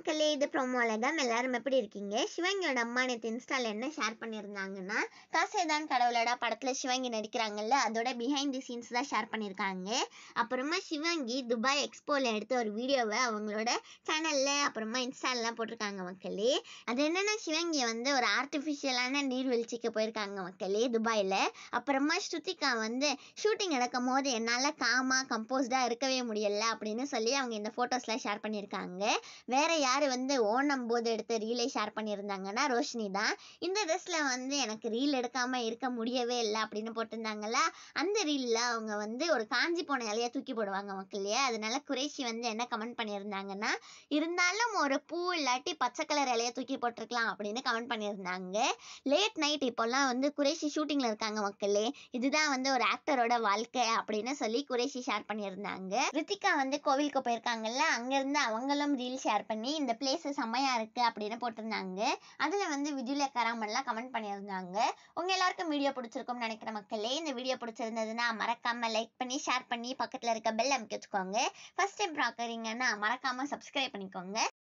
மக்களே இது ப்ரோமோலகம் எல்லாரும் எப்படி இருக்கீங்க சிவங்கியோட அம்மா நேற்று இன்ஸ்டால என்ன ஷேர் பண்ணியிருந்தாங்கன்னா காசேதான் கடவுளடா படத்தில் சிவங்கி நடிக்கிறாங்கல்ல அதோட பிஹைண்ட் தி சீன்ஸ் தான் ஷேர் பண்ணியிருக்காங்க அப்புறமா சிவங்கி துபாய் எக்ஸ்போவில் எடுத்த ஒரு வீடியோவை அவங்களோட சேனலில் அப்புறமா இன்ஸ்டாலலாம் போட்டிருக்காங்க மக்களே அது என்னன்னா சிவங்கி வந்து ஒரு ஆர்டிஃபிஷியலான நீர்வீழ்ச்சிக்கு போயிருக்காங்க மக்களே துபாயில் அப்புறமா ஸ்ருதிகா வந்து ஷூட்டிங் நடக்கும் போது என்னால் காமாக கம்போஸ்டாக இருக்கவே முடியல அப்படின்னு சொல்லி அவங்க இந்த ஃபோட்டோஸ்லாம் ஷேர் பண்ணியிருக்காங்க வேற யார் வந்து ஓணம் போது எடுத்த ரீலை ஷேர் பண்ணியிருந்தாங்கன்னா ரோஷினி தான் இந்த ட்ரெஸ்ல வந்து எனக்கு ரீல் எடுக்காம இருக்க முடியவே இல்லை அப்படின்னு போட்டிருந்தாங்களா அந்த ரீல்ல அவங்க வந்து ஒரு காஞ்சி போன இலைய தூக்கி போடுவாங்க மக்களையே அதனால குறைஷி வந்து என்ன கமெண்ட் பண்ணியிருந்தாங்கன்னா இருந்தாலும் ஒரு பூ இல்லாட்டி பச்சை கலர் இலைய தூக்கி போட்டிருக்கலாம் அப்படின்னு கமெண்ட் பண்ணியிருந்தாங்க லேட் நைட் இப்போல்லாம் வந்து குறைஷி ஷூட்டிங்ல இருக்காங்க மக்களே இதுதான் வந்து ஒரு ஆக்டரோட வாழ்க்கை அப்படின்னு சொல்லி குறைஷி ஷேர் பண்ணியிருந்தாங்க ரித்திகா வந்து கோவிலுக்கு போயிருக்காங்கல்ல அங்கிருந்து அவங்களும் ரீல் ஷேர் பண்ணி இந்த பிளேஸ் செம்மையா இருக்கு அப்படின்னு போட்டிருந்தாங்க அதுல வந்து விஜுல கராமல்லாம் கமெண்ட் பண்ணியிருந்தாங்க உங்க எல்லாருக்கும் வீடியோ பிடிச்சிருக்கும்னு நினைக்கிற மக்களே இந்த வீடியோ பிடிச்சிருந்ததுன்னா மறக்காம லைக் பண்ணி ஷேர் பண்ணி பக்கத்துல இருக்க பெல் அமைக்க வச்சுக்கோங்க ஃபர்ஸ்ட் டைம் பார்க்குறீங்கன்னா மறக்காம சப்ஸ்கிரைப் பண்ணிக்கோங்க